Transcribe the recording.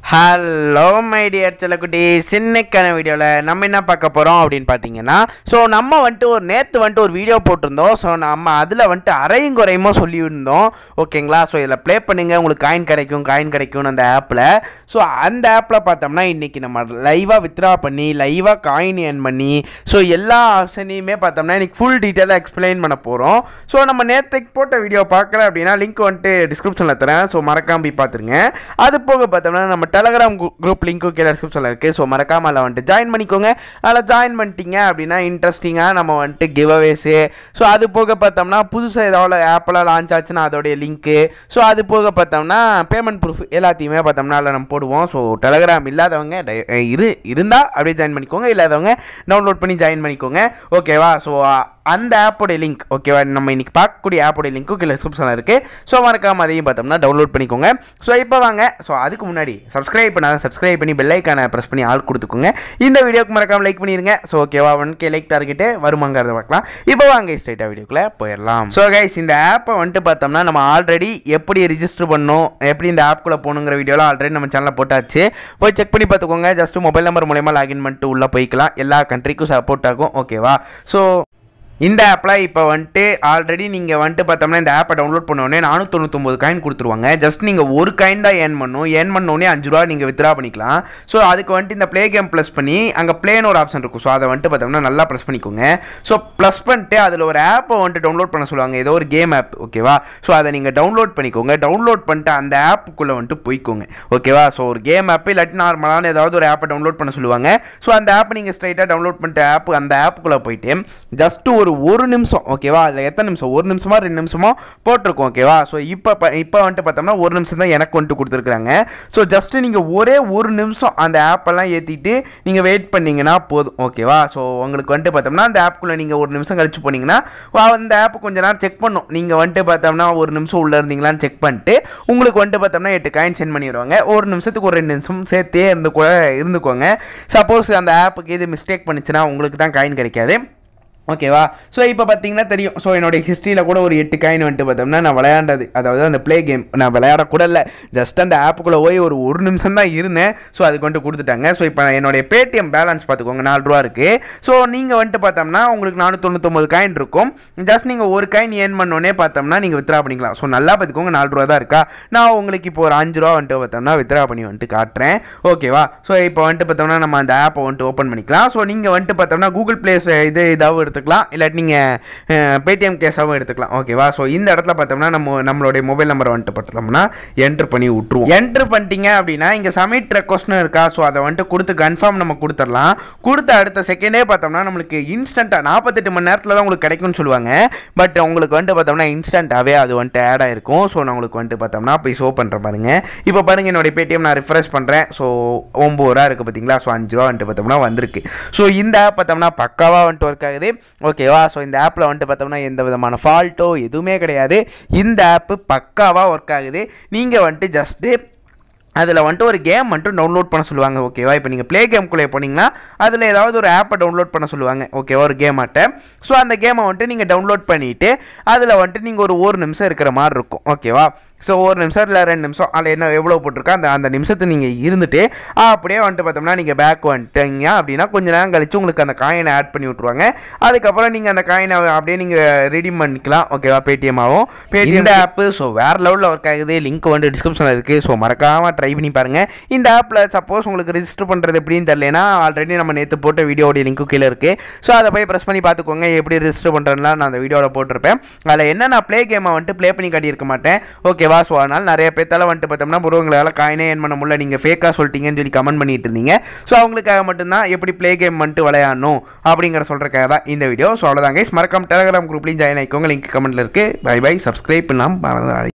hello my dear செல்லக்குட்டி சின்னக்கான வீடியோவில் நம்ம என்ன பார்க்க போகிறோம் அப்படின்னு பார்த்தீங்கன்னா ஸோ நம்ம வந்துட்டு ஒரு நேற்று வந்துட்டு ஒரு வீடியோ போட்டிருந்தோம் ஸோ நம்ம அதில் வந்துட்டு அரையும் குறையுமோ சொல்லியிருந்தோம் ஓகேங்களா ஸோ இதில் ப்ளே பண்ணுங்கள் உங்களுக்கு காயின் கிடைக்கும் காயின் கிடைக்கும்னு அந்த ஆப்பில் ஸோ அந்த ஆப்பில் பார்த்தோம்னா இன்றைக்கி நம்ம லைவாக வித்ரா பண்ணி லைவாக காயின் ஏர்ன் பண்ணி ஸோ எல்லா ஆப்ஷனையுமே பார்த்தோம்னா இன்றைக்கி ஃபுல் டீட்டெயிலாக எக்ஸ்பிளைன் பண்ண போகிறோம் ஸோ நம்ம நேற்றுக்கு போட்ட வீடியோ பார்க்கல அப்படின்னா லிங்க் வந்துட்டு டிஸ்கிரிப்ஷனில் தரேன் ஸோ மறக்காம போய் பார்த்துருங்க அது போக பார்த்தோம்னா நம்ம டெலகிராம் குரூப் லிங்க்கும் கீழே டிஸ்கிரிப்ஷனில் இருக்குது ஸோ மறக்காமல் அதில் வந்துட்டு ஜாயின் பண்ணிக்கோங்க அதில் ஜாயின் பண்ணிட்டீங்க அப்படின்னா இன்ட்ரெஸ்டிங்காக நம்ம வந்துட்டு கிவ் அவேஸு ஸோ அது போக பார்த்தோம்னா புதுசாக ஏதாவது ஆப்பெல்லாம் லான்ச் ஆச்சுன்னா அதோடைய லிங்க்கு ஸோ அது போக பார்த்தோம்னா பேமெண்ட் ப்ரூஃப் எல்லாத்தையுமே பார்த்தோம்னா அதில் நம்ம போடுவோம் ஸோ டெலகிராம் இல்லாதவங்க டை- இரு இருந்தால் அப்படியே ஜாயின் பண்ணிக்கோங்க இல்லாதவங்க டவுன்லோட் பண்ணி ஜாயின் பண்ணிக்கோங்க ஓகேவா ஸோ அந்த ஆப்போடைய லிங்க் ஓகேவா நம்ம இன்னைக்கு பார்க்கக்கூடிய ஆப்போடைய லிங்க்கும் கீழே டிஸ்கிரிப்ஷனில் இருக்குது ஸோ மறக்காம அதையும் பார்த்தோம்னா டவுன்லோட் பண்ணிக்கோங்க ஸோ இப்போ வாங்க ஸோ அதுக்கு முன்னாடி சப்ஸ்கிரைப் பண்ணாத சப்ஸ்கிரைப் பண்ணி பெல் ஐக்கானை ப்ரெஸ் பண்ணி ஆள் கொடுத்துக்கோங்க இந்த வீடியோக்கு மறக்காம லைக் பண்ணிடுங்க ஸோ ஓகேவா ஒன் கே லைக் டார்கெட்டு வருமாங்கிறத பார்க்கலாம் இப்போ வாங்க ஸ்ட்ரைட்டாக வீடியோக்குள்ளே போயிடலாம் ஸோ கைஸ் இந்த ஆப்பை வந்துட்டு பார்த்தோம்னா நம்ம ஆல்ரெடி எப்படி ரிஜிஸ்டர் பண்ணணும் எப்படி இந்த ஆப்குள்ளே போகணுங்கிற வீடியோலாம் ஆல்ரெடி நம்ம சேனலில் போட்டாச்சு போய் செக் பண்ணி பார்த்துக்கோங்க ஜஸ்ட் மொபைல் நம்பர் மூலயமா லாகின் பண்ணிட்டு உள்ளே போய்க்கலாம் எல்லா கண்ட்ரிக்கும் சப்போர்ட் ஆகும் ஓகேவா ஸோ இந்த ஆப்பில் இப்போ வந்துட்டு ஆல்ரெடி நீங்கள் வந்துட்டு பார்த்தோம்னா இந்த ஆப்பை டவுன்லோட் பண்ணோடனே நானூற்றி தொண்ணூத்தொம்பது காயின் கொடுத்துருவாங்க ஜஸ்ட் நீங்கள் ஒரு காயின் தான் ஏர்ன் பண்ணணும் ஏர்ன் பண்ணோடனே அஞ்சு ரூபா நீங்கள் வித்ரா பண்ணிக்கலாம் ஸோ அதுக்கு வந்துட்டு இந்த ப்ளே கேம் ப்ளஸ் பண்ணி அங்கே ப்ளேன்னு ஒரு ஆப்ஷன் இருக்கும் ஸோ அதை வந்துட்டு பார்த்தோம்னா நல்லா ப்ரெஸ் பண்ணிக்கோங்க ஸோ ப்ளஸ் பண்ணிட்டு அதில் ஒரு ஆப்பை வந்துட்டு டவுன்லோட் பண்ண சொல்லுவாங்க ஏதோ ஒரு கேம் ஆப் ஓகேவா ஸோ அதை நீங்கள் டவுன்லோட் பண்ணிக்கோங்க டவுன்லோட் பண்ணிட்டு அந்த ஆப்புக்குள்ளே வந்துட்டு போய்க்கோங்க ஓகேவா ஸோ ஒரு கேம் ஆப் இல்லாட்டி நார்மலான ஏதாவது ஒரு ஆப்பை டவுன்லோட் பண்ண சொல்லுவாங்க ஸோ அந்த ஆப்பை நீங்கள் ஸ்ட்ரைட்டாக டவுன்லோட் பண்ணிட்டு ஆப் அந்த ஆப்புக்குள்ளே போயிட்டு ஜஸ்ட் ஒரு ஒரு நிமிஷம் ஓகேவா அதில் எத்தனை நிமிஷம் ஒரு நிமிஷமா ரெண்டு நிமிஷமோ போட்டிருக்கோம் ஓகேவா ஸோ இப்போ இப்போ வந்துட்டு பார்த்தோம்னா ஒரு நிமிஷம் தான் எனக்கு வந்துட்டு கொடுத்துருக்குறாங்க ஸோ ஜஸ்ட்டு நீங்கள் ஒரே ஒரு நிமிஷம் அந்த ஆப்பெல்லாம் ஏற்றிட்டு நீங்கள் வெயிட் பண்ணீங்கன்னா போதும் ஓகேவா ஸோ உங்களுக்கு வந்துட்டு பார்த்தோம்னா அந்த ஆப்புக்குள்ளே நீங்கள் ஒரு நிமிஷம் கழிச்சு போனீங்கன்னா அந்த ஆப் கொஞ்ச நேரம் செக் பண்ணும் நீங்கள் வந்துட்டு பார்த்தோம்னா ஒரு நிமிஷம் உள்ளே இருந்தீங்களான்னு செக் பண்ணிட்டு உங்களுக்கு வந்துட்டு பார்த்தோம்னா எட்டு காயின் சென்ட் பண்ணிடுவாங்க ஒரு நிமிஷத்துக்கு ஒரு ரெண்டு நிமிஷம் சேர்த்தே இருந்து கூட இருந்துக்கோங்க சப்போஸ் அந்த ஆப்புக்கு இது மிஸ்டேக் பண்ணுச்சுன்னா உங்களுக்கு தான் காயின் கிடைக்காது ஓகேவா ஸோ இப்போ பார்த்தீங்கன்னா தெரியும் ஸோ என்னுடைய ஹிஸ்ட்ரியில் கூட ஒரு எட்டு காயின் வந்துட்டு பார்த்தோம்னா நான் விளையாண்டது அதாவது அந்த ப்ளே கேம் நான் விளையாடக்கூட இல்லை ஜஸ்ட் அந்த ஆப்புக்குள்ளே போய் ஒரு ஒரு நிமிஷம் தான் இருந்தேன் ஸோ அதுக்கு வந்துட்டு கொடுத்துட்டாங்க ஸோ இப்போ என்னுடைய பேடிஎம் பேலன்ஸ் பார்த்துக்கோங்க நாலு ரூபா இருக்குது ஸோ நீங்கள் வந்துட்டு பார்த்தோம்னா உங்களுக்கு நானூற்றொண்ணூத்தொம்பது காயின் இருக்கும் ஜஸ்ட் நீங்கள் ஒரு காயின் ஏர்ன் பண்ணோடனே பார்த்தோம்னா நீங்கள் வித்ரா பண்ணிக்கலாம் ஸோ நல்லா பார்த்துக்கோங்க நாலு ரூபா தான் இருக்கா நான் உங்களுக்கு இப்போ ஒரு அஞ்சு ரூபா வந்துட்டு பார்த்தோம்னா வித்ரா பண்ணி வந்துட்டு காட்டுறேன் ஓகேவா ஸோ இப்போ வந்துட்டு பார்த்தோம்னா நம்ம அந்த ஆப்பை வந்துட்டு ஓப்பன் பண்ணிக்கலாம் ஸோ நீங்கள் வந்துட்டு பார்த்தோம்னா கூகுள் ப்ளேஸ் இது இதாகவும் எடுத்துக்கலாம் இல்லாட்டி நீங்கள் பேடிஎம் கேஸாகவும் எடுத்துக்கலாம் ஓகேவா ஸோ இந்த இடத்துல பார்த்தோம்னா நம்ம நம்மளுடைய மொபைல் நம்பரை வந்துட்டு பார்த்தோம்னா என்ட்ரு பண்ணி விட்ருவோம் என்ட்ரு பண்ணிட்டீங்க அப்படின்னா இங்கே சப்மிட் ரெக்வஸ்ட்னு இருக்கா ஸோ அதை வந்துட்டு கொடுத்து கன்ஃபார்ம் நம்ம கொடுத்துடலாம் கொடுத்த அடுத்த செகண்டே பார்த்தோம்னா நம்மளுக்கு இன்ஸ்டண்ட்டாக நாற்பத்தெட்டு மணி நேரத்தில் தான் உங்களுக்கு கிடைக்கும்னு சொல்லுவாங்க பட் உங்களுக்கு வந்துட்டு பார்த்தோம்னா இன்ஸ்டண்ட்டாகவே அது வந்துட்டு ஆட் ஆயிருக்கும் ஸோ நான் உங்களுக்கு வந்துட்டு பார்த்தோம்னா போய் ஷோ பண்ணுறேன் பாருங்க இப்போ பாருங்க என்னுடைய பேடிஎம் நான் ரிஃப்ரெஷ் பண்ணுறேன் ஸோ ஒம்பது ரூபா இருக்குது பார்த்தீங்களா ஸோ அஞ்சு ரூபா வந்துட்டு பார்த்தோம்னா வந்திருக்கு ஸோ இந்த ஆப் பார்த்தோம்னா பக்காவாக வந்துட்டு ஒர்க் ஆகுது ஓகேவா ஸோ இந்த ஆப்பில் வந்துட்டு பார்த்தோம்னா எந்த விதமான ஃபால்ட்டோ எதுவுமே கிடையாது இந்த ஆப்பு பக்காவாக ஒர்க் ஆகுது நீங்கள் வந்துட்டு ஜஸ்ட்டு அதில் வந்துட்டு ஒரு கேம் மட்டும் டவுன்லோட் பண்ண சொல்லுவாங்க ஓகேவா இப்போ நீங்கள் ப்ளே கேம்குள்ளே போனீங்கன்னா அதில் ஏதாவது ஒரு ஆப்பை டவுன்லோட் பண்ண சொல்லுவாங்க ஓகேவா ஒரு கேம் ஆட்டை ஸோ அந்த கேமை வந்துட்டு நீங்கள் டவுன்லோட் பண்ணிவிட்டு அதில் வந்துட்டு நீங்கள் ஒரு ஒரு நிமிஷம் இருக்கிற மாதிரி இருக்கும் ஓகேவா ஸோ ஒரு நிமிஷம் இல்லை ரெண்டு நிமிஷம் அதில் என்ன எவ்வளோ போட்டிருக்கா அந்த அந்த நிமிஷத்தை நீங்கள் இருந்துட்டு அப்படியே வந்துட்டு பார்த்தோம்னா நீங்கள் பேக் வந்துட்டீங்க அப்படின்னா கொஞ்ச நேரம் கழிச்சு உங்களுக்கு அந்த காயினை ஆட் பண்ணி விட்ருவாங்க அதுக்கப்புறம் நீங்கள் அந்த காயினை அப்படியே நீங்கள் ரெடீம் பண்ணிக்கலாம் ஓகேவா பேடிஎம் ஆகும் பேடிஎம் இந்த ஆப்பு ஸோ வேறு லெவலில் ஒர்க் ஆகுது லிங்க் வந்து டிஸ்கிரிப்ஷனில் இருக்குது ஸோ மறக்காமல் ட்ரை பண்ணி பாருங்கள் இந்த ஆப்பில் சப்போஸ் உங்களுக்கு ரிஜிஸ்டர் பண்ணுறது எப்படின்னு தெரியலனா ஆல்ரெடி நம்ம நேற்று போட்ட வீடியோடைய லிங்க்கு கீழே இருக்குது ஸோ அதை போய் ப்ரெஸ் பண்ணி பார்த்துக்கோங்க எப்படி ரிஜிஸ்டர் பண்ணுறதுலாம் நான் அந்த வீடியோவில் போட்டிருப்பேன் அதில் என்ன நான் ப்ளே கேமை வந்துட்டு ப்ளே பண்ணி காட்டியிருக்க மாட்டேன் ஓகேவா ஸோ அதனால் நிறைய பேர்த்தால வந்துட்டு பார்த்தோம்னா புருவங்களால் காயினே ஏன் பண்ண முடியல நீங்கள் ஃபேக்காக சொல்லிட்டீங்கன்னு சொல்லி கமெண்ட் பண்ணிட்டு இருந்தீங்க ஸோ அவங்களுக்காக மட்டும்தான் எப்படி ப்ளே கேம் வந்துட்டு விளையாடணும் அப்படிங்கிற சொல்கிறக்காக தான் இந்த வீடியோ ஸோ அவ்வளோதாங்க மறக்காம டெலகிராம் குரூப்லையும் ஜாயின் ஆகிக்கோங்க லிங்க் கமெண்ட்டில் இருக்குது பை பை சப்ஸ்கிரைப் பண்ணலாம் மறந்து